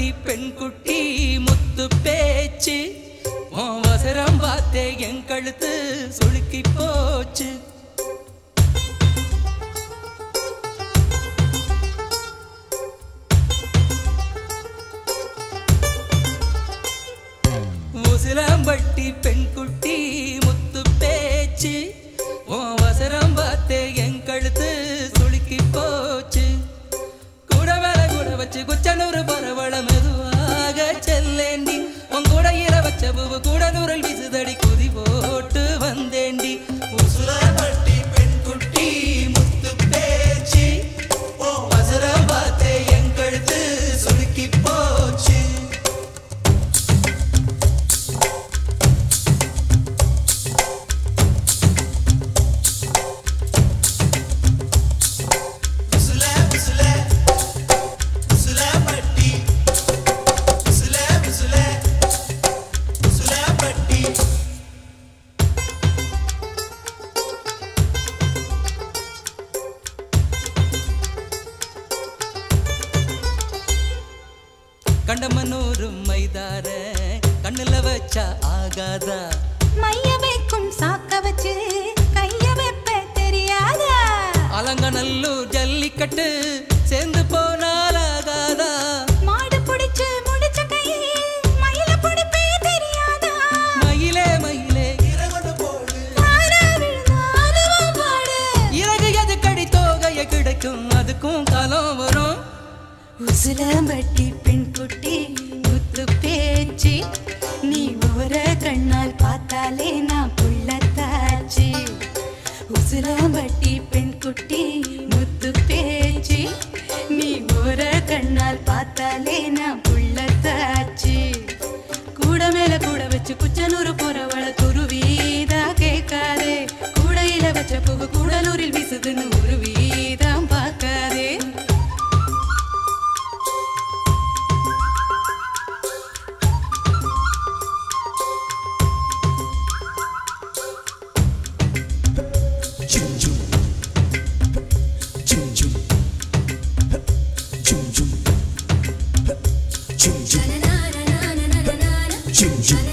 உசிலம்பட்டி பெண் குட்டி முத்து பேச்சு உன் வசரம் பார்த்தே என் கழுத்து சுளுக்கி போச்சு உசிலம்பட்டி பெண் குட்டி முத்து பேச்சு உன் வசரம் பார்த்தே என் கழுத்து சுளுக்கி போச்சு கூட மேல கூட வச்சு குச்சனூறு பரவள மெதுவாக செல்லேண்டி உன் கூடையில வச்ச பூவு கூட நூறல் விசுதடி குதி போட்டு வந்தேண்டி உசுலம்பட்டி பெண் குட்டி முத்து பேச்சு உன் வசரம் பார்த்தே என் கழுத்து சுளுக்கி போச்சு உசுல உசுல உசுல பட்டி உசுல உசுல உசுல பட்டி கண்டமனூரு மைதார கண்ணுல வச்சா ஆகாதா மைய வைக்கும் சாக்க வச்சு கைய வைப்ப தெரியாதா அலங்கநல்லூர் ஜல்லிக்கட்டு சேர்ந்து போனால் ஆகாதா மாடு புடிச்சு முடிச்ச கையே மயில புடிப்பே தெரியாதா மயிலே மயிலே ஆனா விழுந்தாலும் பாடு இறகு எது கடி தோகைய கிடைக்கும் அதுக்கும் காலம் வரும் உசிலம்பட்டி பெண் குட்டி முத்து பேச்சு நீ ஓர கண்ணால் பார்த்தாலே நான் புள்ளத்தாச்சு உசிலம்பட்டி பெண் குட்டி முத்து பேச்சு நீ ஓர கண்ணால் பார்த்தாலே நான் புள்ளத்தாச்சு கூட மேல கூட வச்சு குச்சனூறு போறவள துருவீதா கேட்காதே கூடையில வச்ச புகு கூடலூரில் வீசுதுன்னு உருவீதான் பார்க்காதே Chum chum